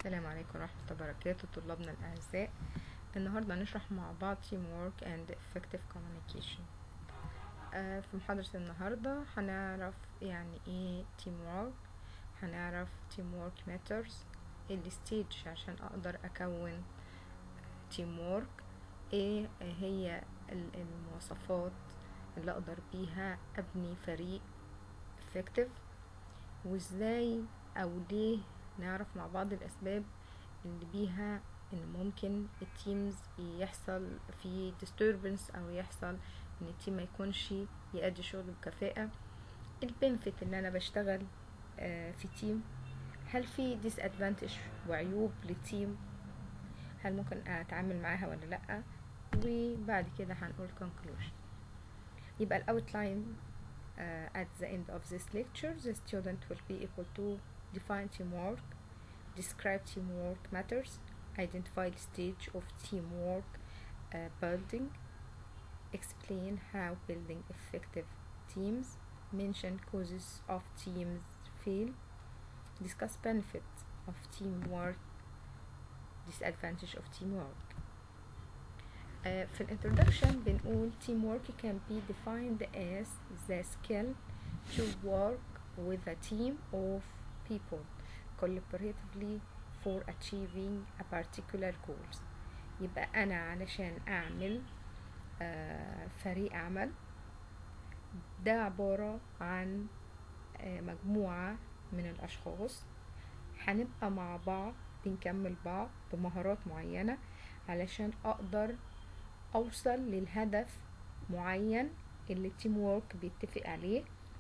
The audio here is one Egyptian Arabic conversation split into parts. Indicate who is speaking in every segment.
Speaker 1: السلام عليكم ورحمة الله وبركاته طلابنا الأعزاء النهاردة هنشرح مع بعض Teamwork and Effective Communication آه، في محاضرة النهاردة هنعرف يعني ايه Teamwork هنعرف Teamwork Matters الستيج عشان أقدر أكون Teamwork ايه هي ال- المواصفات اللي أقدر بيها أبني فريق Effective وازاي أو ليه نعرف مع بعض الأسباب اللي بيها إن ممكن التيمز يحصل في disturbance أو يحصل إن التيم ما يكونش يأدي شغله بكفاءة البنفيت اللي أنا بشتغل آه، في تيم هل في disadvantage وعيوب للتيم هل ممكن أتعامل معاها ولا لأ وبعد كده هنقول conclusion يبقى الأوتلاين uh, at the end of this lecture the student will be able to define teamwork describe teamwork matters identify the stage of teamwork uh, building explain how building effective teams mention causes of teams fail discuss benefits of teamwork disadvantage of teamwork Uh, في الانترودكشن بنقول teamwork can be defined as the skill to work with a team of people collaboratively for achieving a particular goals يبقى أنا علشان أعمل آه، فريق عمل ده عبارة عن آه، مجموعة من الأشخاص هنبقى مع بعض بنكمل بعض بمهارات معينة علشان أقدر أوصل للهدف معين اللي التيم وورك بيتفق عليه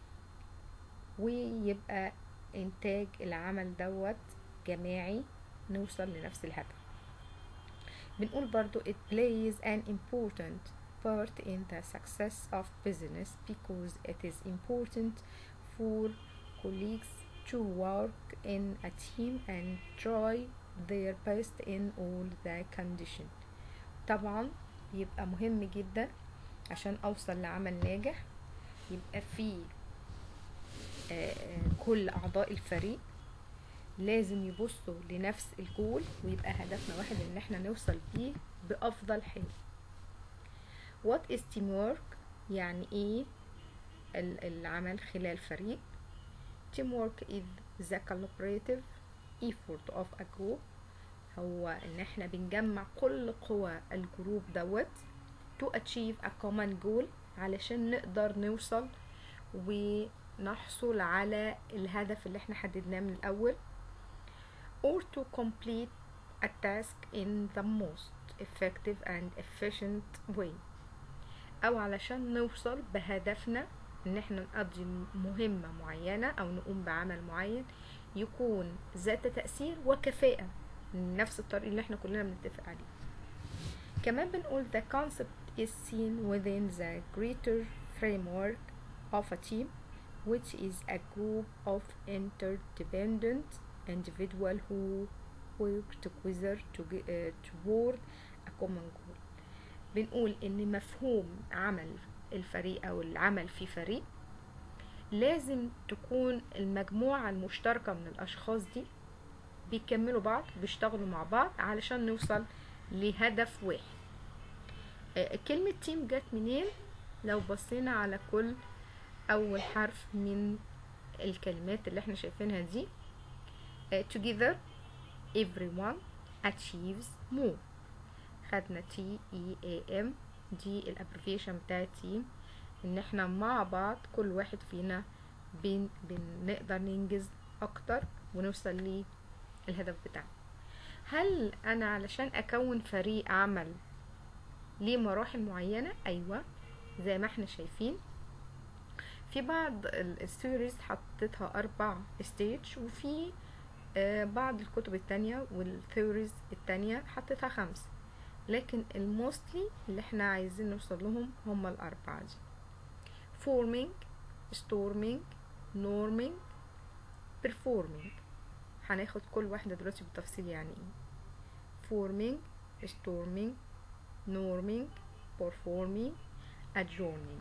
Speaker 1: ويبقى إنتاج العمل دوت جماعي نوصل لنفس الهدف بنقول برضو it plays an important part in the success of business because it is important for colleagues to work in a team and try their best in all the conditions طبعا يبقى مهم جدا عشان اوصل لعمل ناجح يبقى في آه، آه، كل اعضاء الفريق لازم يبصوا لنفس الجول ويبقى هدفنا واحد ان احنا نوصل بيه بافضل حال what is teamwork يعني ايه ال- العمل خلال فريق teamwork is the collaborative effort of a group هو ان احنا بنجمع كل قوى الجروب دوت to achieve a common goal علشان نقدر نوصل ونحصل على الهدف اللي احنا حددناه من الاول or to complete a task in the most effective and efficient way او علشان نوصل بهدفنا ان احنا نقضي مهمة معينة او نقوم بعمل معين يكون ذات تأثير وكفاءة نفس الطريق اللي احنا كلنا بنتفق عليه كمان بنقول the concept is seen within the greater framework of a team which is a group of interdependent individuals who work together to, uh, toward a common goal بنقول ان مفهوم عمل الفريق او العمل في فريق لازم تكون المجموعة المشتركة من الأشخاص دي بيكملوا بعض بيشتغلوا مع بعض علشان نوصل لهدف واحد آه، كلمة تيم جت منين لو بصينا على كل أول حرف من الكلمات اللي احنا شايفينها دي آه، together everyone achieves more خدنا تي اي اي ام دي الابريفيشن بتاعت تيم ان احنا مع بعض كل واحد فينا بن بنقدر ننجز اكتر ونوصل للهدف بتاعنا هل انا علشان اكون فريق عمل ليه مراحل معينة ايوه زي ما احنا شايفين في بعض السيريز حطيتها اربع ستيج وفي آه، بعض الكتب التانية والثيوريز التانية حطيتها خمسة لكن الموستلي اللي احنا عايزين نوصل لهم هما الأربعة دي forming storming norming performing هناخد كل واحدة دلوقتي بالتفصيل يعني ايه forming storming norming performing adjourning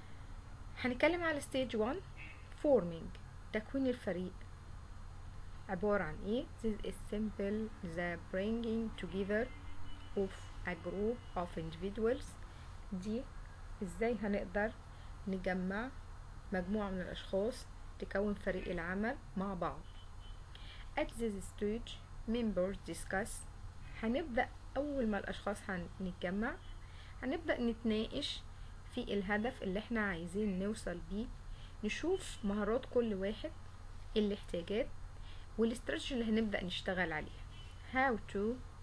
Speaker 1: هنتكلم على stage 1 forming تكوين الفريق عبارة عن ايه this is simple the bringing together of a group of individuals دي ازاي هنقدر نجمع مجموعة من الأشخاص تكون فريق العمل مع بعض at this stage members discuss هنبدأ أول ما الأشخاص هنتجمع هنبدأ نتناقش في الهدف اللي احنا عايزين نوصل بيه نشوف مهارات كل واحد الاحتياجات والاستراتيجي اللي هنبدأ نشتغل عليها how to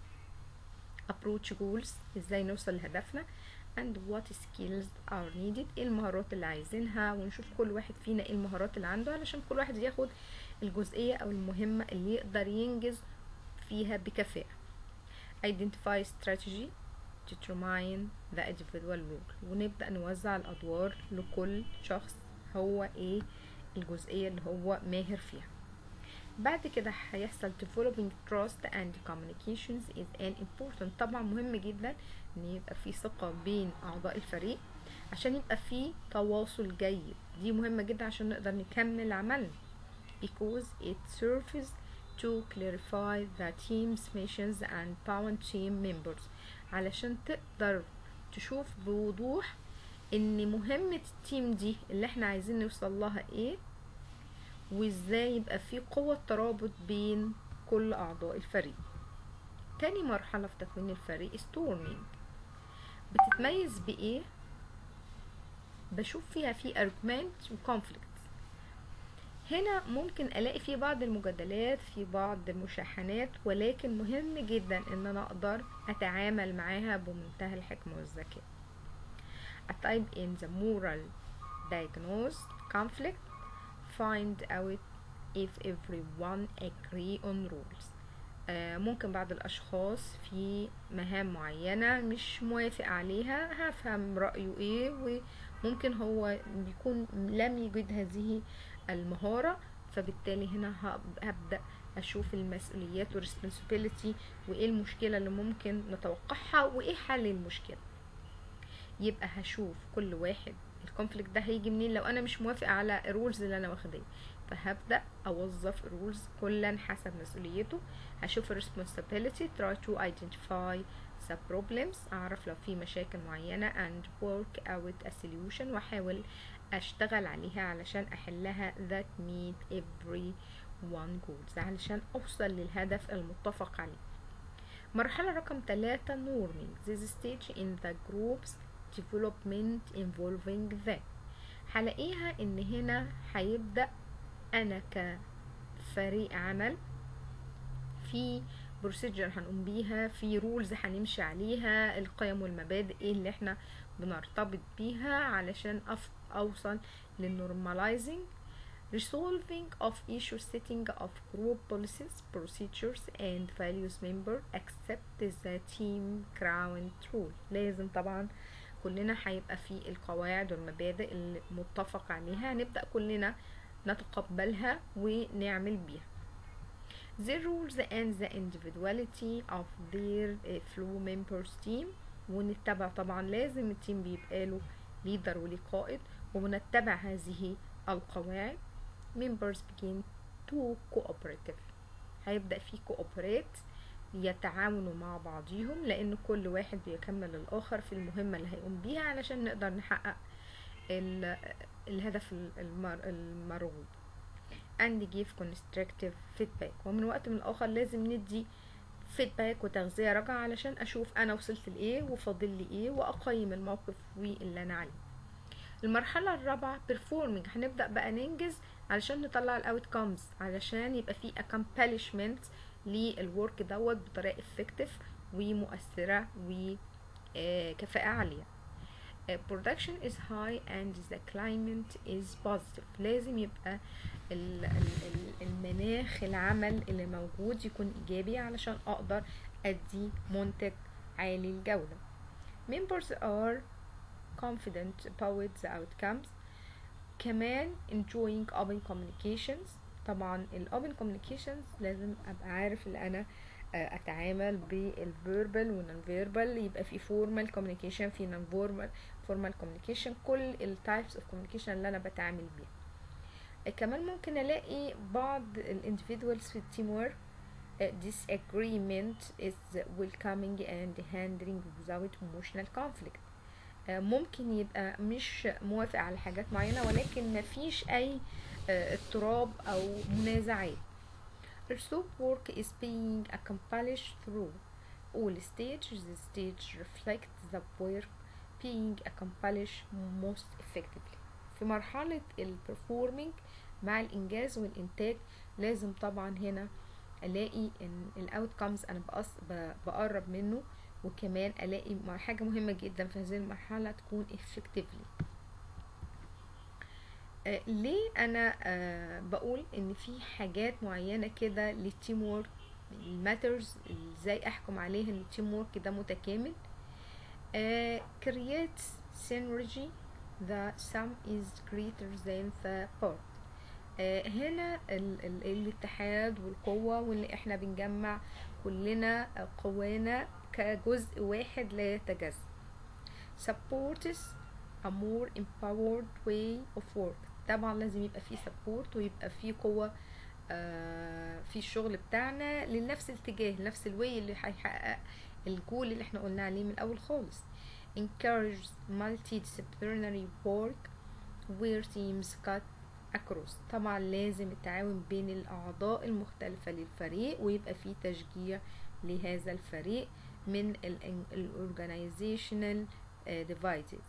Speaker 1: approach goals ازاي نوصل لهدفنا and what skills are needed ايه المهارات اللي عايزينها ونشوف كل واحد فينا ايه المهارات اللي عنده علشان كل واحد ياخد الجزئية او المهمة اللي يقدر ينجز فيها بكفاءة identify strategy determine the individual role ونبدأ نوزع الأدوار لكل شخص هو ايه الجزئية اللي هو ماهر فيها بعد كده هيحصل developing trust and communications is an important طبعا مهم جدا ان يبقى في ثقة بين اعضاء الفريق عشان يبقى في تواصل جيد دي مهمة جدا عشان نقدر نكمل عملنا because it serves to clarify the team's missions and bound team members علشان تقدر تشوف بوضوح ان مهمة التيم دي اللي احنا عايزين نوصل لها ايه وازاي يبقى في قوة ترابط بين كل اعضاء الفريق تاني مرحلة في تكوين الفريق ستورمينج بتتميز بايه بشوف فيها في argument وكونفليكت هنا ممكن الاقي في بعض المجادلات في بعض المشاحنات ولكن مهم جدا ان انا اقدر اتعامل معاها بمنتهى الحكمة والذكاء A type in the moral diagnose conflict find out if everyone agree on rules آه ممكن بعض الأشخاص في مهام معينة مش موافق عليها هفهم رأيه ايه وممكن هو يكون لم يجد هذه المهارة فبالتالي هنا هبدأ أشوف المسؤوليات والريسبونسبيلتي وإيه المشكلة اللي ممكن نتوقعها وإيه حل المشكلة يبقى هشوف كل واحد الكونفليكت ده هيجي منين لو انا مش موافق على الرولز اللي انا واخداه فهبدا اوظف الرولز كلا حسب مسؤوليته هشوف responsibility try to identify the problems اعرف لو في مشاكل معينه and work out a solution واحاول اشتغل عليها علشان احلها that meet every one goals علشان اوصل للهدف المتفق عليه مرحلة رقم ثلاثة norming this stage in the groups development involving them هلاقيها ان هنا هيبدأ انا كفريق عمل في بروسيجر هنقوم بيها في رولز هنمشي عليها القيم والمبادئ ايه اللي احنا بنرتبط بيها علشان اوصل للنورماليزنج resolving of issue setting of group policies procedures and values member accept the team ground rule لازم طبعا كلنا هيبقى في القواعد والمبادئ المتفق عليها هنبدأ كلنا نتقبلها ونعمل بيها the rules and the individuality of their flow members team ونتبع طبعا لازم التيم بيبقى له ليدر وليه قائد ونتبع هذه القواعد members begin to cooperative هيبدأ في cooperate يتعاونوا مع بعضيهم لان كل واحد بيكمل الاخر في المهمة اللي هيقوم بيها علشان نقدر نحقق الهدف المرغوب and give constructive feedback ومن وقت من الاخر لازم ندي فيدباك وتغذية راجعة علشان اشوف انا وصلت لايه وفاضل لي ايه واقيم الموقف واللي انا عليه المرحلة الرابعة performing هنبدأ بقى ننجز علشان نطلع الاوت كومز علشان يبقى في accomplishment للورك دوت بطريقة effective ومؤثرة وكفاءة عالية production is high and the climate is positive لازم يبقى المناخ العمل اللي موجود يكون إيجابي علشان أقدر أدي منتج عالي الجودة members are confident about the outcomes كمان enjoying open communications طبعا ال open communications لازم أبقى عارف اللي أنا اتعامل بالفيربال والنون فيربال يبقى في فورمال كوميونيكيشن في نون فورمال فورمال كوميونيكيشن كل التايبس اوف كوميونيكيشن اللي انا بتعامل بيها آه، كمان ممكن الاقي بعض الانديفيدوالز في التيم ورك disagreement is welcoming and handling without emotional conflict آه، ممكن يبقى مش موافق على حاجات معينة ولكن مفيش أي آه، اضطراب أو منازعات Also work is being accomplished through all stages. The stage reflects the work being accomplished most effectively. في مرحلة البرفورمينج مع الإنجاز والإنتاج لازم طبعا هنا ألاقي إن الأوتكمز أنا بقص ب- بقرب منه وكمان ألاقي مع- حاجة مهمة جدا في هذه المرحلة تكون effectively آه، ليه انا آه بقول ان في حاجات معينه كده للتيم وورك الماترز ازاي احكم عليها ان التيم وورك ده متكامل آه creates synergy the sum is greater than the part آه هنا ال ال الاتحاد والقوة واللي احنا بنجمع كلنا آه، قوانا كجزء واحد لا يتجزأ supports a more empowered way of work طبعا لازم يبقى فيه support ويبقى فيه قوة آه، في الشغل بتاعنا لنفس الاتجاه نفس الواي اللي هيحقق الجول اللي احنا قلنا عليه من الاول خالص encourages multidisciplinary work where teams cut across طبعا لازم التعاون بين الاعضاء المختلفة للفريق ويبقى فيه تشجيع لهذا الفريق من الاورجانيزيشنال divided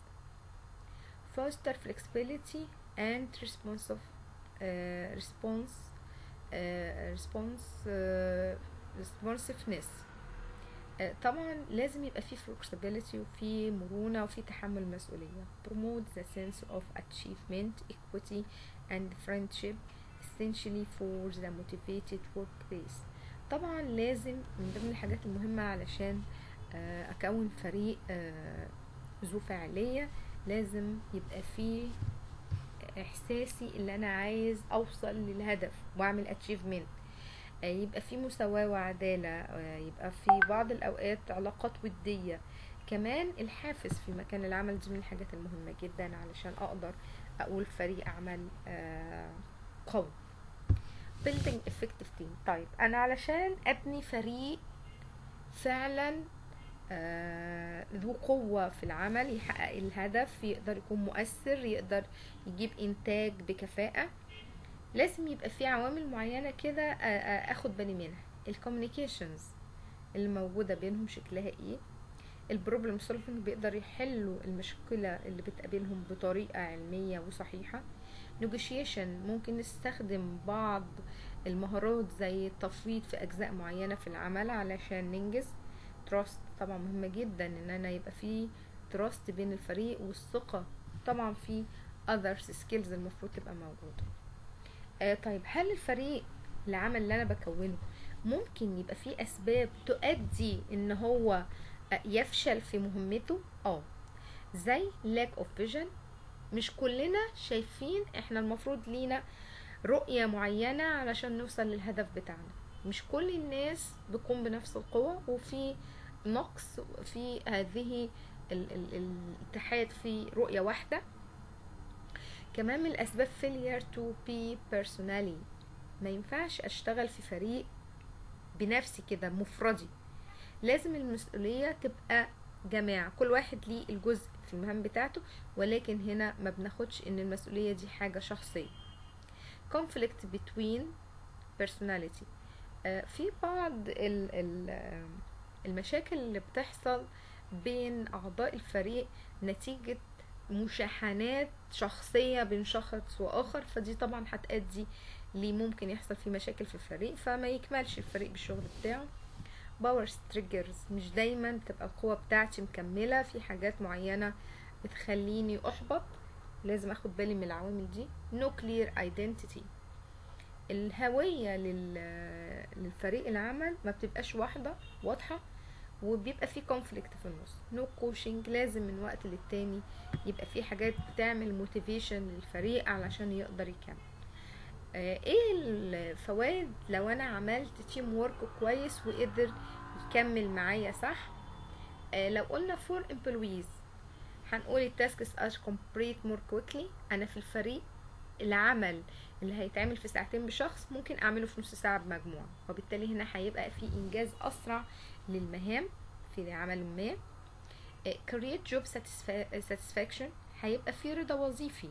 Speaker 1: foster flexibility and responsive uh, response uh, response uh, responsiveness آه، طبعا لازم يبقى في flexibility وفي مرونة وفي تحمل مسؤولية promote the sense of achievement equity and friendship essentially for the motivated workplace طبعا لازم من ضمن الحاجات المهمة علشان آه، أكون فريق آه، ذو فاعلية لازم يبقى فيه احساسي اللي انا عايز اوصل للهدف واعمل اتشيفمنت يبقى في مساواة وعدالة آه، يبقى في بعض الأوقات علاقات ودية كمان الحافز في مكان العمل دي من الحاجات المهمة جدا علشان أقدر أقول فريق عمل آه، قوي building effective team طيب أنا علشان أبني فريق فعلا آه، ذو قوة في العمل يحقق الهدف يقدر يكون مؤثر يقدر يجيب إنتاج بكفاءة لازم يبقى في عوامل معينة كده آه، آه، اخد بالي منها الكوميونيكيشنز اللي موجودة بينهم شكلها ايه البروبلم سولفنج بيقدر يحلوا المشكلة اللي بتقابلهم بطريقة علمية وصحيحة negotiation ممكن نستخدم بعض المهارات زي التفويض في أجزاء معينة في العمل علشان ننجز trust طبعا مهمة جدا ان انا يبقى في trust بين الفريق والثقة طبعا في others skills المفروض تبقى موجودة آه طيب هل الفريق العمل اللي انا بكونه ممكن يبقى فيه اسباب تؤدي ان هو آه، يفشل في مهمته اه زي lack of vision مش كلنا شايفين احنا المفروض لينا رؤية معينة علشان نوصل للهدف بتاعنا مش كل الناس بتقوم بنفس القوة وفي نقص في هذه ال- ال- الاتحاد في رؤية واحدة كمان من الأسباب failure to be personally ما ينفعش أشتغل في فريق بنفسي كده مفردي لازم المسؤولية تبقى جماعة كل واحد ليه الجزء في المهام بتاعته ولكن هنا ما بناخدش ان المسؤولية دي حاجة شخصية conflict between personality آه، في بعض ال ال آه، المشاكل اللي بتحصل بين أعضاء الفريق نتيجة مشاحنات شخصية بين شخص وآخر فدي طبعا هتأدي ليه ممكن يحصل في مشاكل في الفريق فما يكملش الفريق بالشغل بتاعه باور تريجرز مش دايما بتبقى القوة بتاعتي مكملة في حاجات معينة بتخليني أحبط لازم أخد بالي من العوامل دي no clear identity الهوية لل... للفريق العمل ما بتبقاش واحدة واضحة وبيبقى في كونفليكت في النص نو كوشنج لازم من وقت للتاني يبقى في حاجات بتعمل موتيفيشن للفريق علشان يقدر يكمل آه، ايه الفوائد لو انا عملت تيم وورك كويس وقدر يكمل معايا صح آه، لو قلنا فور employees هنقول التاسكس are complete more quickly انا في الفريق العمل اللي هيتعمل في ساعتين بشخص ممكن اعمله في نص ساعة بمجموعة وبالتالي هنا هيبقى في انجاز اسرع للمهام في عمل ما آه، create job satisfa- satisfaction هيبقى في رضا وظيفي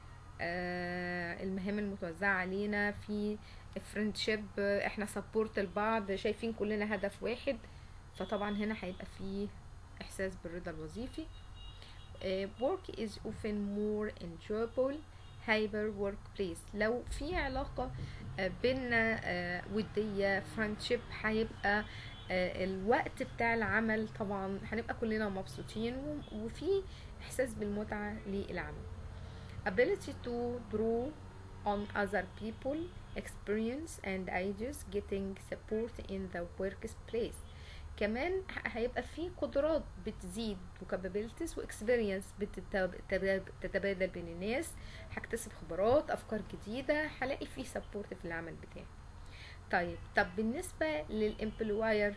Speaker 1: آه، المهام المتوزعة علينا في فريندشيب احنا سبورت لبعض شايفين كلنا هدف واحد فطبعا هنا هيبقى في احساس بالرضا الوظيفي آه، work is often more enjoyable hyper workplace لو في علاقة آه، بينا آه، ودية فريندشيب هيبقى آه، الوقت بتاع العمل طبعا هنبقى كلنا مبسوطين و- وفي احساس بالمتعة للعمل ability to draw on other people experience and ideas getting support in the workplace كمان ه- هيبقى في قدرات بتزيد وكابابيلتيز واكسبيرينس بتتبادل بين الناس هكتسب خبرات افكار جديده هلاقي في سبورت في العمل بتاعي طيب طب بالنسبه للامبلواير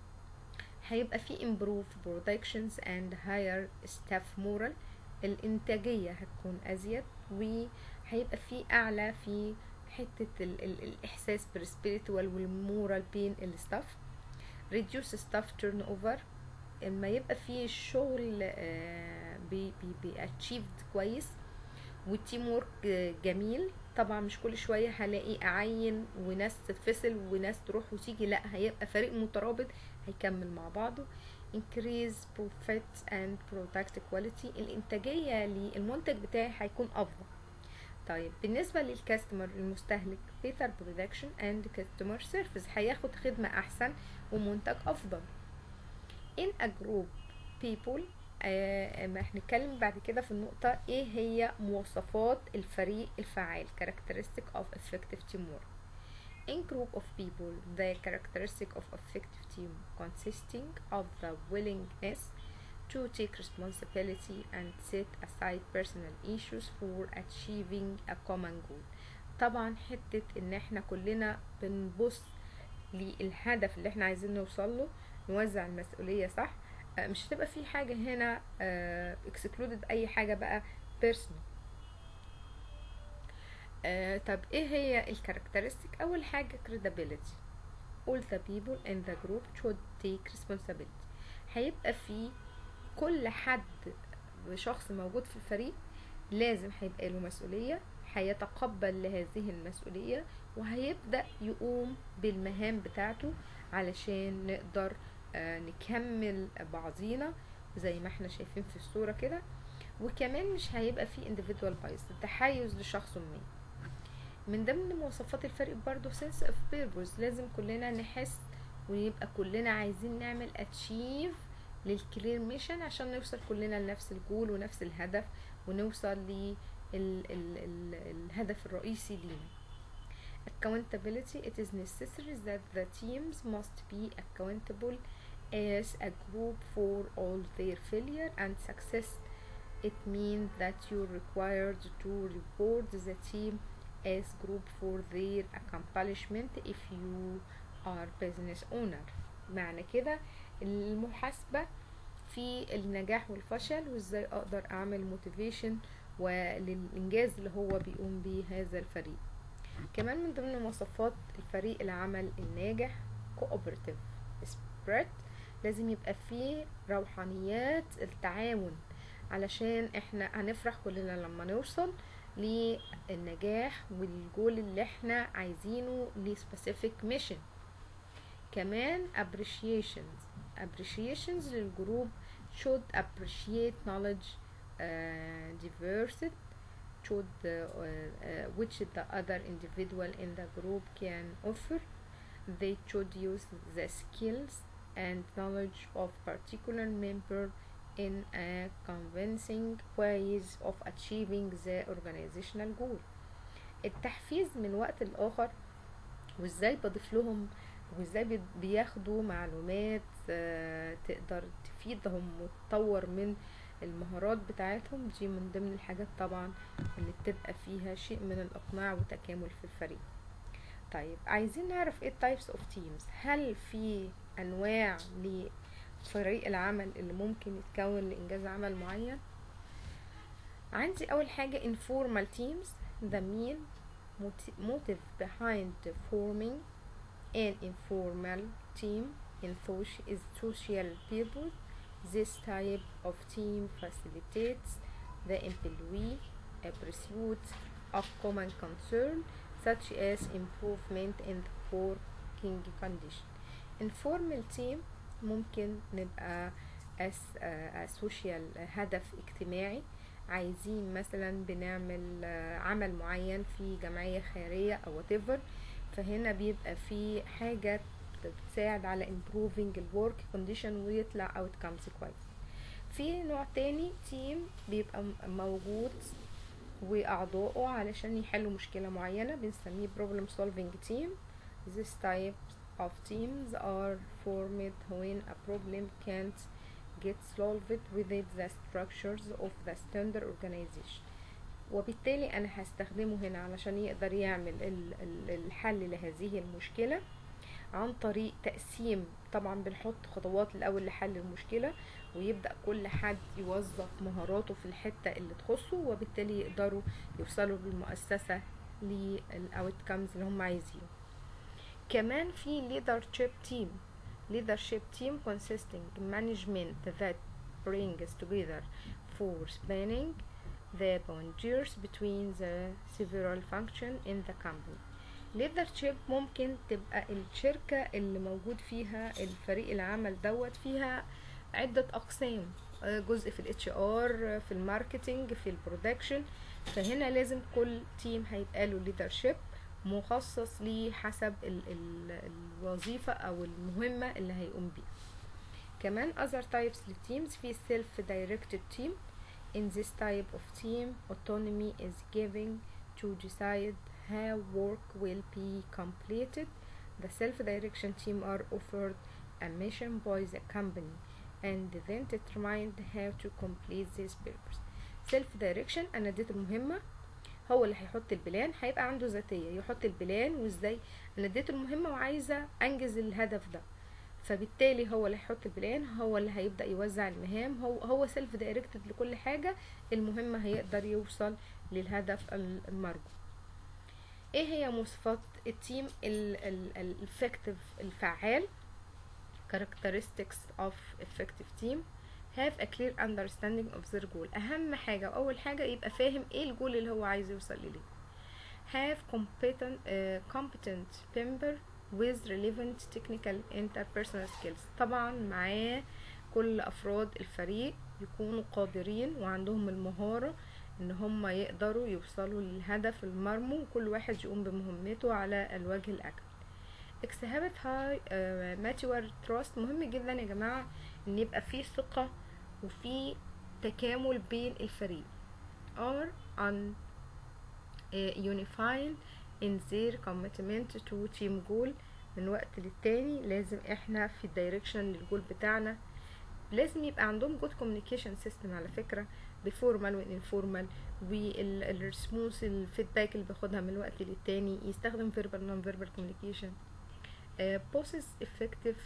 Speaker 1: هيبقى في improve productions and higher staff moral الإنتاجية هتكون أزيد وهيبقى في أعلى في حتة ال ال الإحساس بالسبيريتوال والمورال بين الستاف reduce staff turnover لما يبقى في شغل آه، بي بي بي achieved كويس والتيم ورك جميل طبعا مش كل شويه هلاقي اعين وناس تتفصل وناس تروح وتيجي لا هيبقى فريق مترابط هيكمل مع بعضه increase profit and product quality الانتاجيه للمنتج بتاعي هيكون افضل طيب بالنسبه للكاستمر المستهلك better production and customer service هياخد خدمه احسن ومنتج افضل in a group people آه، ما هنتكلم بعد كده في النقطة ايه هي مواصفات الفريق الفعال characteristic of effective teamwork in group of people the characteristic of effective team consisting of the willingness to take responsibility and set aside personal issues for achieving a common goal طبعا حتة ان احنا كلنا بنبص للهدف اللي احنا عايزين نوصل له نوزع المسؤولية صح آه، مش هتبقى في حاجة هنا اكسكلودد اي حاجة بقى بيرسونال آه طب ايه هي الكاركترستيك اول حاجة credibility all the people in the group should take responsibility هيبقى في كل حد شخص موجود في الفريق لازم هيبقى له مسؤولية هيتقبل لهذه المسؤولية وهيبدأ يقوم بالمهام بتاعته علشان نقدر آه، نكمل بعضينا زي ما احنا شايفين في الصورة كده وكمان مش هيبقى في individual bias التحيز لشخص ما من ضمن مواصفات الفريق برضو sense of purpose لازم كلنا نحس ونبقى كلنا عايزين نعمل achieve للكلير ميشن عشان نوصل كلنا لنفس الجول ونفس الهدف ونوصل لل ال ال ال الهدف الرئيسي لينا accountability it is necessary that the teams must be accountable as a group for all their failure and success it means that you're required to reward the team as group for their accomplishment if you are business owner معنى كده المحاسبة في النجاح والفشل وازاي اقدر اعمل موتيفيشن وللانجاز اللي هو بيقوم بيه هذا الفريق كمان من ضمن مواصفات الفريق العمل الناجح cooperative spirit لازم يبقى فيه روحانيات التعاون علشان احنا هنفرح كلنا لما نوصل للنجاح والجول اللي احنا عايزينه لسبيسيفيك ميشن كمان appreciations appreciations للجروب should appreciate knowledge uh, diversity should uh, uh, which the other individual in the group can offer they should use the skills and knowledge of particular member in a convincing ways of achieving the organizational goal التحفيز من وقت لآخر وازاي بضيف لهم وازاي بي- بياخدوا معلومات آه، تقدر تفيدهم وتطور من المهارات بتاعتهم دي من ضمن الحاجات طبعا اللي بتبقى فيها شيء من الإقناع وتكامل في الفريق طيب عايزين نعرف ايه types of teams هل في انواع لفريق العمل اللي ممكن يتكون لانجاز عمل معين عندي اول حاجة informal teams the main moti- motive behind forming an informal team in soci- is social purpose. This type of team facilitates the employee a pursuit of common concern such as improvement in the working condition. Informal team ممكن نبقى as a social هدف اجتماعي عايزين مثلا بنعمل آه، عمل معين في جمعية خيرية او whatever فهنا بيبقى في حاجة بتساعد على improving ال work condition ويطلع outcomes كويس في نوع تاني تيم بيبقى م- موجود وأعضائه علشان يحلوا مشكلة معينة بنسميه problem solving team This type of teams are formed when a problem can't get solved within the structures of the standard organization وبالتالي أنا هستخدمه هنا علشان يقدر يعمل ال- ال- الحل لهذه المشكلة عن طريق تقسيم طبعا بنحط خطوات الأول لحل المشكلة ويبدأ كل حد يوظف مهاراته في الحتة اللي تخصه وبالتالي يقدروا يوصلوا بالمؤسسة للأوتكمز اللي هم عايزينه كمان في leadership team leadership team consisting management that brings together for spanning the boundaries between the several functions in the company leadership ممكن تبقى الشركة اللي موجود فيها الفريق العمل دوت فيها عدة أقسام آه، جزء في الاتش ار في الماركتينج في البرودكشن فهنا لازم كل تيم هيبقى له leadership مخصص ليه حسب ال ال الوظيفة أو المهمة اللي هيقوم بيها كمان other types للتيمز في self directed team in this type of team autonomy is given to decide how work will be completed the self-direction team are offered a mission by the company and then determined how to complete this purpose self-direction أنا اديت المهمة هو اللي هيحط البلان هيبقى عنده ذاتية يحط البلان وازاي انا اديته المهمة وعايزة انجز الهدف ده فبالتالي هو اللي هيحط البلان هو اللي هيبدأ يوزع المهام هو هو سيلف دايركتد لكل حاجة المهمة هيقدر يوصل للهدف المرجو ايه هي مواصفات التيم الافكتيف الفعال characteristics of effective team have a clear understanding of their goal اهم حاجة واول حاجة يبقى فاهم ايه الجول اللي هو عايز يوصل اليه have competent uh, competent member with relevant technical interpersonal skills طبعا معاه كل افراد الفريق يكونوا قادرين وعندهم المهارة ان هم يقدروا يوصلوا للهدف المرمو وكل واحد يقوم بمهمته على الوجه الاكمل exhibit high uh, mature trust مهم جدا يا جماعة ان يبقى في ثقة وفي تكامل بين الفريق are on uh, unifying in their commitment to team goal من وقت للتاني لازم احنا في الدايركشن للجول بتاعنا لازم يبقى عندهم good communication system على فكرة بفورمال وانفورمال والرسموس الفيدباك اللي باخدها من وقت للتاني يستخدم verbal non verbal communication uh, possess effective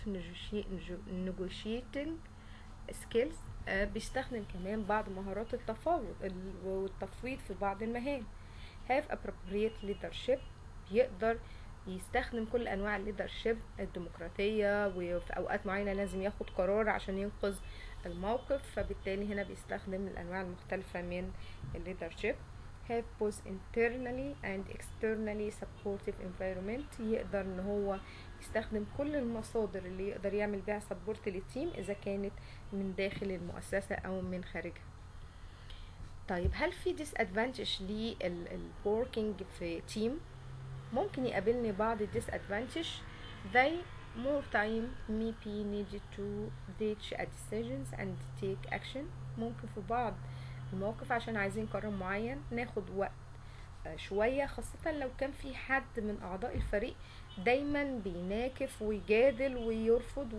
Speaker 1: negotiating skills uh, بيستخدم كمان بعض مهارات التفاوض والتفويض في بعض المهام have appropriate leadership يقدر يستخدم كل انواع الليدرشيب الديمقراطيه وفي اوقات معينه لازم ياخد قرار عشان ينقذ الموقف فبالتالي هنا بيستخدم الانواع المختلفه من الليدرشيب have both internally and externally supportive environment يقدر ان هو يستخدم كل المصادر اللي يقدر يعمل بيها سبورت للتيم اذا كانت من داخل المؤسسه او من خارجها طيب هل في disadvantage للworking في تيم ممكن يقابلني بعض disadvantage زي more time may be needed to reach a decisions and take action ممكن في بعض المواقف عشان عايزين قرار معين ناخد وقت شوية خاصة لو كان في حد من أعضاء الفريق دايما بيناكف ويجادل ويرفض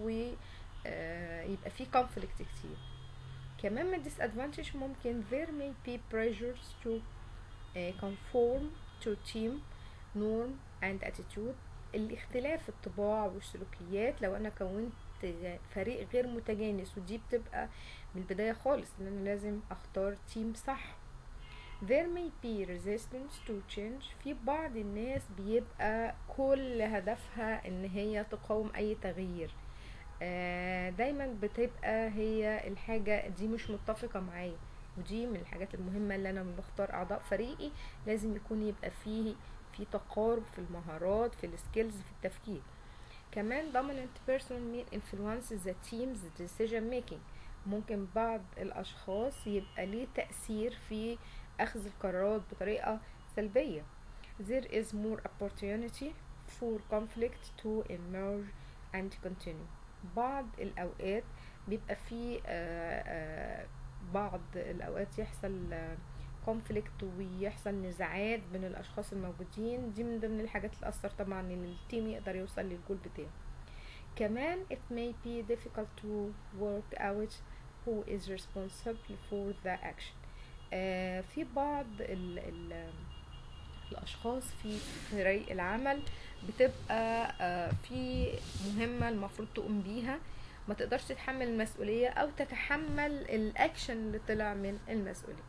Speaker 1: ويبقى في conflict كتير كمان من disadvantage ممكن there may be pressures to uh, conform to team norm and attitude الاختلاف الطباع والسلوكيات لو انا كونت فريق غير متجانس ودي بتبقى من البداية خالص ان انا لازم اختار تيم صح there may be resistance to change في بعض الناس بيبقى كل هدفها ان هي تقاوم اي تغيير آه، دايما بتبقى هي الحاجة دي مش متفقة معايا ودي من الحاجات المهمة اللي انا لما بختار اعضاء فريقي لازم يكون يبقى فيه في تقارب في المهارات في السكيلز في التفكير كمان dominant person may influence the team's decision making ممكن بعض الاشخاص يبقى ليه تأثير في اخذ القرارات بطريقة سلبية there is more opportunity for conflict to emerge and continue بعض الاوقات بيبقى في بعض الاوقات يحصل كونفليكت ويحصل نزاعات بين الاشخاص الموجودين دي من ضمن الحاجات اللي اثر طبعا ان التيم يقدر يوصل للجول بتاعه كمان it may be difficult to work out who is responsible for the action آه في بعض ال ال الاشخاص في فريق العمل بتبقى آه في مهمه المفروض تقوم بيها ما تقدرش تتحمل المسؤوليه او تتحمل الاكشن اللي طلع من المسؤوليه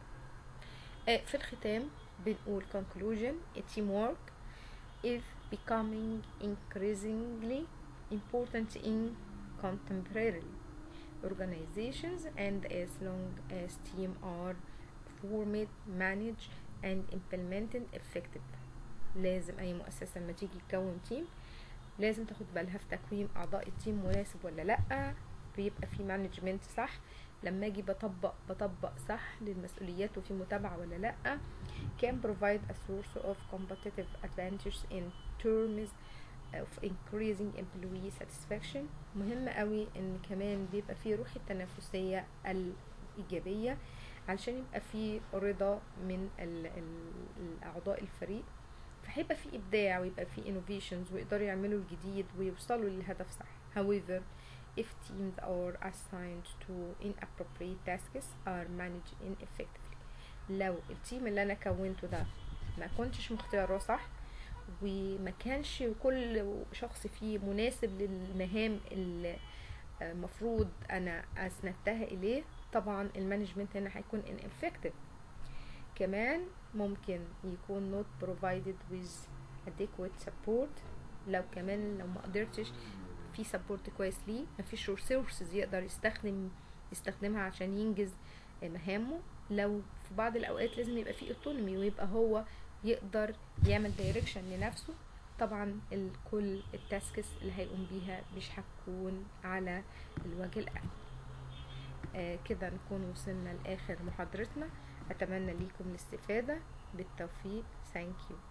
Speaker 1: آه في الختام بنقول conclusion a teamwork is becoming increasingly important in contemporary organizations and as long as team are formed managed and implemented effectively لازم اي مؤسسة لما تيجي تكون تيم لازم تاخد بالها في تكوين اعضاء التيم مناسب ولا لا بيبقى في مانجمنت صح لما اجي بطبق بطبق صح للمسؤوليات وفي متابعة ولا لا can provide a source of competitive advantage in terms of increasing employee satisfaction مهم قوي ان كمان بيبقى فيه روح التنافسية الايجابية علشان يبقى في رضا من ال ال اعضاء الفريق فهيبقى في ابداع ويبقى في innovations ويقدروا يعملوا الجديد ويوصلوا للهدف صح however if teams are assigned to inappropriate tasks are managed ineffectively لو التيم اللي انا كونته ده ما كنتش مختاره صح وما كانش كل شخص فيه مناسب للمهام اللي المفروض انا اسندتها اليه طبعا المانجمنت هنا هيكون ineffective كمان ممكن يكون not provided with adequate support لو كمان لو ما قدرتش في سبورت كويس ليه مفيش ريسورسز يقدر يستخدم يستخدمها عشان ينجز مهامه لو في بعض الاوقات لازم يبقى في اوتونومي ويبقى هو يقدر يعمل دايركشن لنفسه طبعا الكل التاسكس اللي هيقوم بيها مش هتكون على الوجه الاعلى آه كده نكون وصلنا لاخر محاضرتنا اتمنى ليكم الاستفاده بالتوفيق ثانك يو